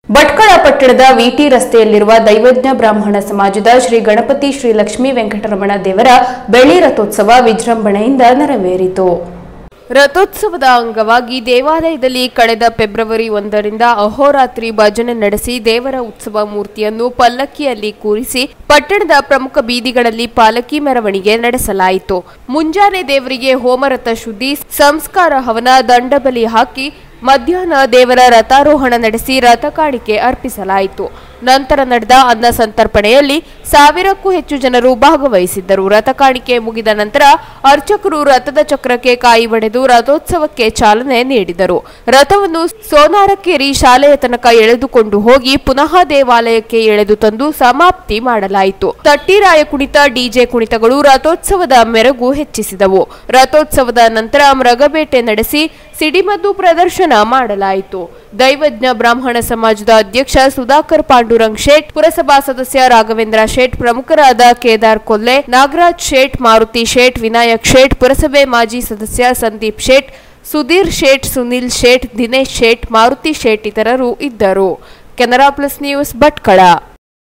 ಭಟ್ಕಳ ಪಟ್ಟಣದ ವಿಟಿ ರಸ್ತೆಯಲ್ಲಿರುವ ದೈವಜ್ಞ ಬ್ರಾಹ್ಮಣ ಸಮಾಜದ ಶ್ರೀ ಗಣಪತಿ ಶ್ರೀ ಲಕ್ಷ್ಮೀ ವೆಂಕಟರಮಣ ದೇವರ ಬೆಳ್ಳಿ ರಥೋತ್ಸವ ವಿಜೃಂಭಣೆಯಿಂದ ನೆರವೇರಿತು ರಥೋತ್ಸವದ ಅಂಗವಾಗಿ ದೇವಾಲಯದಲ್ಲಿ ಕಳೆದ ಫೆಬ್ರವರಿ ಒಂದರಿಂದ ಅಹೋರಾತ್ರಿ ಭಜನೆ ನಡೆಸಿ ದೇವರ ಉತ್ಸವ ಮೂರ್ತಿಯನ್ನು ಪಲ್ಲಕ್ಕಿಯಲ್ಲಿ ಕೂರಿಸಿ ಪಟ್ಟಣದ ಪ್ರಮುಖ ಬೀದಿಗಳಲ್ಲಿ ಪಾಲಕಿ ಮೆರವಣಿಗೆ ನಡೆಸಲಾಯಿತು ಮುಂಜಾನೆ ದೇವರಿಗೆ ಹೋಮರಥ ಶುದ್ಧಿ ಸಂಸ್ಕಾರ ಹವನ ದಂಡಬಲಿ ಹಾಕಿ ಮಧ್ಯಾಹ್ನ ದೇವರ ರಥಾರೋಹಣ ನಡೆಸಿ ರಥ ಕಾಣಿಕೆ ಅರ್ಪಿಸಲಾಯಿತು ನಂತರ ನಡೆದ ಅನ್ನ ಸಂತರ್ಪಣೆಯಲ್ಲಿ ಸಾವಿರಕ್ಕೂ ಹೆಚ್ಚು ಜನರು ಭಾಗವಹಿಸಿದ್ದರು ರಥ ಕಾಣಿಕೆ ಮುಗಿದ ನಂತರ ಅರ್ಚಕರು ರಥದ ಚಕ್ರಕ್ಕೆ ಕಾಯಿ ಒಡೆದು ರಥೋತ್ಸವಕ್ಕೆ ಚಾಲನೆ ನೀಡಿದರು ರಥವನ್ನು ಸೋನಾರಕ್ಕೇರಿ ಶಾಲೆಯ ತನಕ ಎಳೆದುಕೊಂಡು ಹೋಗಿ ಪುನಃ ದೇವಾಲಯಕ್ಕೆ ಎಳೆದು ತಂದು ಸಮಾಪ್ತಿ ಮಾಡಲಾಯಿತು ತಟ್ಟಿರಾಯ ಕುಣಿತ ಡಿಜೆ ಕುಣಿತಗಳು ರಥೋತ್ಸವದ ಮೆರುಗು ಹೆಚ್ಚಿಸಿದವು ರಥೋತ್ಸವದ ನಂತರ ಮೃಗಬೇಟೆ ನಡೆಸಿ ಸಿಡಿಮದ್ದು ಪ್ರದರ್ಶನ ಮಾಡಲಾಯಿತು ದೈವಜ್ಞ ಬ್ರಾಹ್ಮಣ ಸಮಾಜದ ಅಧ್ಯಕ್ಷ ಸುಧಾಕರ್ ಪಾಂಡುರಂಗ್ ಶೇಟ್ ಪುರಸಭಾ ಸದಸ್ಯ ರಾಘವೇಂದ್ರ ಶೇಟ್ ಪ್ರಮುಖರಾದ ಕೇದಾರ್ ಕೊಲ್ಲೆ ನಾಗರಾಜ್ ಶೇಟ್ ಮಾರುತಿ ಶೇಟ್ ವಿನಾಯಕ್ ಶೇಟ್ ಪುರಸಭೆ ಮಾಜಿ ಸದಸ್ಯ ಸಂದೀಪ್ ಶೇಟ್ ಸುಧೀರ್ ಶೇಟ್ ಸುನಿಲ್ ಶೇಟ್ ದಿನೇಶ್ ಶೇಟ್ ಮಾರುತಿ ಶೇಟ್ ಇತರರು ಇದ್ದರು ಕೆನರಾ ಪ್ಲಸ್ ನ್ಯೂಸ್ ಭಟ್ಕಳ